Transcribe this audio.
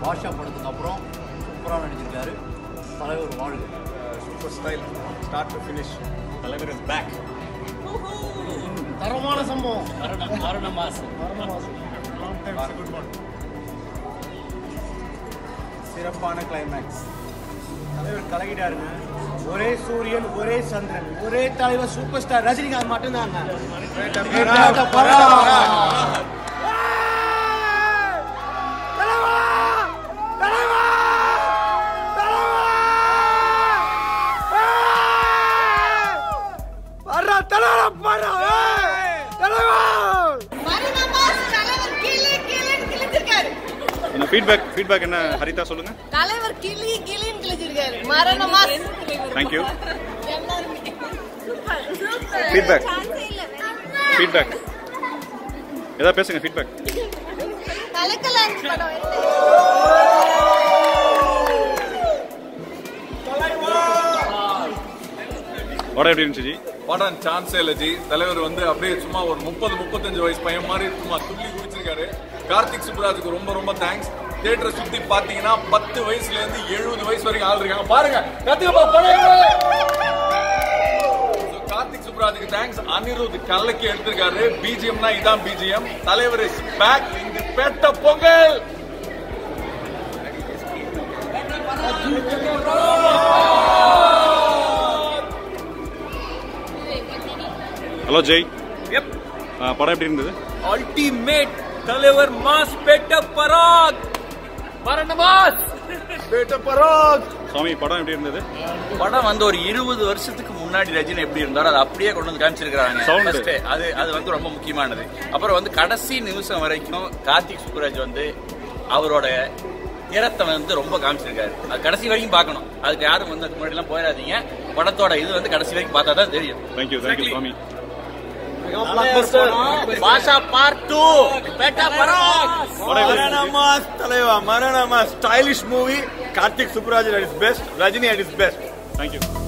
பாஷா படத்துக்கு அப்புறம் சூப்பராக நடிச்சிருக்காரு தலைவர் வாழ்க super style start to finish தலைவர் இஸ் பேக் தரமான சம்பவம் மரண மாசம் சிறப்பான கிளைமேக்ஸ் தலைவர் கலகிட்டாருங்க ஒரே சூரியன் ஒரே சந்திரன் ஒரே தலைவர் சூப்பர் ஸ்டார் ரஜினிகாந்த் மட்டும்தாங்க மரணமாஸ் தலைவர் கிளி கிளின்னு கிழிச்சிருக்காரு என்ன ஃபீட்பேக் ஃபீட்பேக் என்ன ஹரிதா சொல்லுங்க தலைவர் கிளி கிளின்னு கிழிச்சிருக்காரு மரணமாஸ் தேங்க்யூ எல்லாருமே ஃபீட்பேக் ஃபீட்பேக் ஏதாவது பேசுங்க ஃபீட்பேக் கலக்கலாம் படம் படம் எப்படி இருந்துச்சு ஜி படம் சான்ஸே இல்லை ஜி தலைவர் வந்து அப்படியே சும்மா ஒரு முப்பது முப்பத்தஞ்சு வயசு பையன் மாதிரி சும்மா துள்ளி குடிச்சிருக்காரு கார்த்திக் சுப்ராஜுக்கு ரொம்ப ரொம்ப தேங்க்ஸ் தியேட்டரை சுத்தி பாத்தீங்கன்னா பத்து வயசுல இருந்து எழுபது வயசு வரைக்கும் ஆள் இருக்காங்க பாருங்க கத்துக்கப்பா படம் கார்த்திக் சுப்ராஜுக்கு தேங்க்ஸ் அனிருத் கல்லக்கு எடுத்திருக்காரு பிஜிஎம்னா இதான் பிஜிஎம் தலைவர் இஸ் பேக் இந்த பெட்ட பொங்கல் ஹலோ ஜெய் ஆ, படம் எப்படி இருந்தது அல்டிமேட் தலைவர் மாஸ் பெட்ட பராக் மரண மாஸ் சுவாமி படம் எப்படி இருந்தது படம் வந்து ஒரு இருபது வருஷத்துக்கு முன்னாடி ரஜினி எப்படி இருந்தாரோ அதை அப்படியே கொண்டு வந்து காமிச்சிருக்காங்க Sound. First, அது அது வந்து ரொம்ப முக்கியமானது அப்புறம் வந்து கடைசி நிமிஷம் வரைக்கும் கார்த்திக் சுப்புராஜ் வந்து அவரோட திறத்தை வந்து ரொம்ப காமிச்சிருக்காரு அது கடைசி வரைக்கும் பார்க்கணும் அதுக்கு யாரும் வந்து அதுக்கு முன்னாடி எல்லாம் போயிடாதீங்க படத்தோட இது வந்து கடைசி வரைக்கும் பார்த்தா தான் தெரியும் தேங்க்யூ தேங்க்யூ சுவாமி பாஷா பார்ட் டூ பேட்டா பராக் படம் எப்படி இருந்துச்சு? மரணமாஸ் தலைவா மரணமாஸ் stylish movie Karthik Subbaraj at his best Rajini at his best thank you